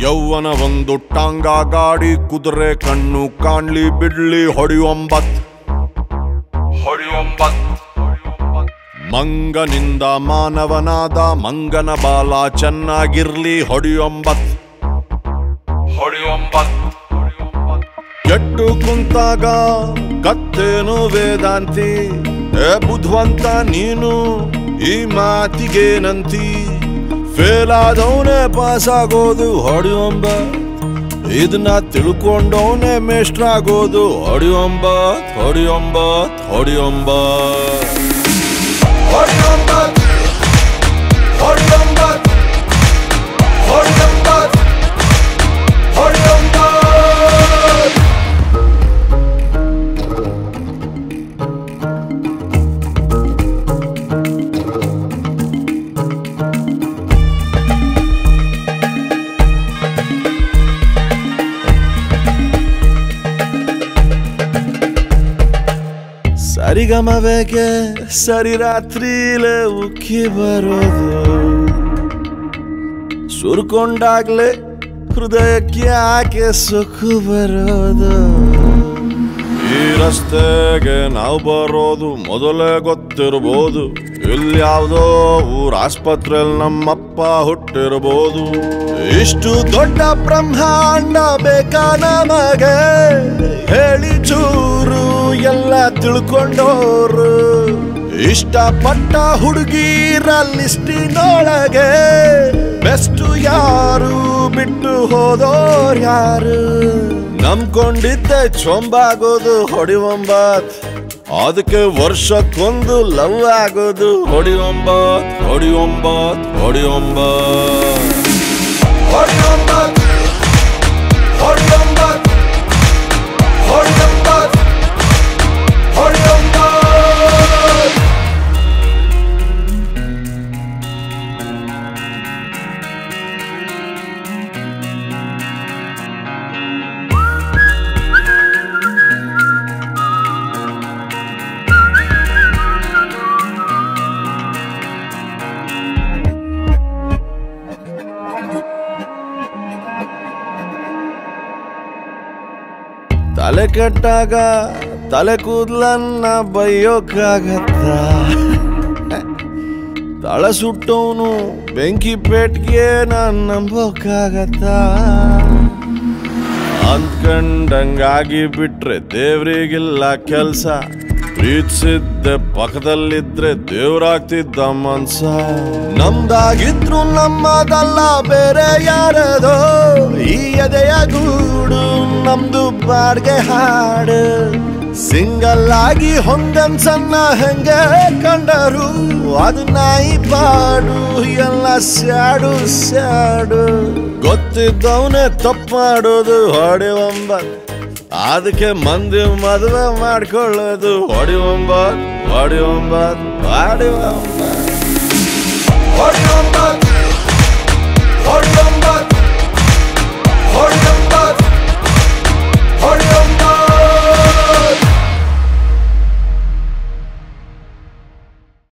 ಯೌವನ ಒಂದು ಟಾಂಗ ಗಾಡಿ ಕುದುರೆ ಕಣ್ಣು ಕಾಣ್ಲಿ ಬಿಡ್ಲಿ ಹೊಡೆಯೊಂಬತ್ ಹೊಡೆಯೊಂಬತ್ ಮಂಗನಿಂದ ಮಾನವನಾದ ಮಂಗನ ಬಾಲ ಚೆನ್ನಾಗಿರ್ಲಿ ಹೊಡೆಯೊಂಬತ್ ಹೊಡೆಯೊಂಬತ್ ಕೆಟ್ಟು ಕುಂತಾಗ ಕತ್ತೇನು ವೇದಾಂತಿ ಏ ಬುದ್ಧವಂತ ನೀನು ಈ ಮಾತಿಗೇನಂತಿ ಫೇಲ್ ಆದವನೇ ಪಾಸ್ ಆಗೋದು ಹೊಡೆಯೊಂಬ ಇದನ್ನ ತಿಳ್ಕೊಂಡವನೇ ಮೇಷ್ಟ್ರಾಗೋದು ಹೊಡೆಯೊಂಬತ್ ಹೊಡೆಯೊಂಬತ್ ಹೊಡೆಯೊಂಬತ್ ಹೊಡೆಯೊಂಬತ್ ಹೊಡೆಯೊಂಬತ್ ಹೊಡೆಯೊಂಬತ್ ಹೊಡೆಯೊಂಬತ್ ಸರಿಗಮಬೇಕೆ ಸರಿ ರಾತ್ರಿಲೇ ಉಕ್ಕಿ ಬರೋದು ಸುರ್ಕೊಂಡಾಗ್ಲೇ ಹೃದಯಕ್ಕೆ ಯಾಕೆ ಸುಖ ಬರೋದು ಈ ರಸ್ತೆಗೆ ನಾವು ಬರೋದು ಮೊದಲೇ ಗೊತ್ತಿರ್ಬೋದು ಇಲ್ಲಿ ಯಾವ್ದೋ ಊರ್ ಆಸ್ಪತ್ರೆಯಲ್ಲಿ ನಮ್ಮಪ್ಪ ಹುಟ್ಟಿರ್ಬೋದು ಇಷ್ಟು ದೊಡ್ಡ ಬ್ರಹ್ಮಾಂಡ ಬೇಕಾ ನಮಗೆ ಹೇಳಿ ಚೂರು ಎಲ್ಲ ತಿಳ್ಕೊಂಡೋರು ಇಷ್ಟಪಟ್ಟ ಹುಡುಗಿರ ಲಿಸ್ಟಿನೊಳಗೆ ಬೆಸ್ಟ್ ಯಾರು ಬಿಟ್ಟು ಹೋದೋರ್ ಯಾರು ನಂಬ್ಕೊಂಡಿದ್ದೆ ಚೊಂಬಾಗೋದು ಹೊಡಿವಂಬತ್ ಅದಕ್ಕೆ ವರ್ಷಕ್ಕೊಂದು ಲವ್ ಆಗೋದು ಹೊಡಿವಂಬತ್ ಹೊಡಿವಂಬತ್ ಹೊಡಿವಂಬತ್ ಹೊಡಿವಂಬತ್ ಹೊಡಿವಂಬತ್ ಹೊಡಿವಂಬತ್ ಹೊಡಿವಂಬತ್ ತಲೆ ಕೆಟ್ಟಾಗ ತಲೆ ಕೂದ್ಲನ್ನ ಬೈಯೋಕ್ಕಾಗತ್ತ ತಳ ಸುಟ್ಟವನು ಬೆಂಕಿ ಪೇಟ್ಗೆ ನಾನ್ ನಂಬೋಕ್ಕಾಗತ್ತ ಅಂದ್ಕಂಡಂಗಾಗಿ ಬಿಟ್ರೆ ದೇವ್ರಿಗಿಲ್ಲ ಕೆಲ್ಸ ಪ್ರೀತಿಸಿದ್ದೆ ಪಕ್ಕದಲ್ಲಿದ್ರೆ ದೇವ್ರಾಗ್ತಿದ್ದ ಮನ್ಸ ನಮ್ದಾಗಿದ್ರು ನಮ್ಮದಲ್ಲ ಬೇರೆ ಯಾರದೋ ಈ ಎದೆಯ ಗೂಡು ನಮ್ದು ಬಾಡ್ಗೆ ಹಾಡು ಸಿಂಗಲ್ ಆಗಿ ಹೊಂಗನ್ಸನ್ನ ಹೆಂಗೆ ಕಂಡರು ಅದು ನಾಯಿ ಪಾಡು ಎಲ್ಲ ಸ್ಯಾಡು ಸ್ಯಾಡು ಗೊತ್ತಿದ್ದವನೇ ತಪ್ಪು ಮಾಡೋದು ಹೊಡೆವಂಬತ್ ಅದಕ್ಕೆ ಮಂದಿ ಮದುವೆ ಮಾಡ್ಕೊಳ್ಳೋದು ಹೊಡೆವಂಬತ್ ಹೊಡೆವಂಬತ್ ಹೊಡೆವಂಬತ್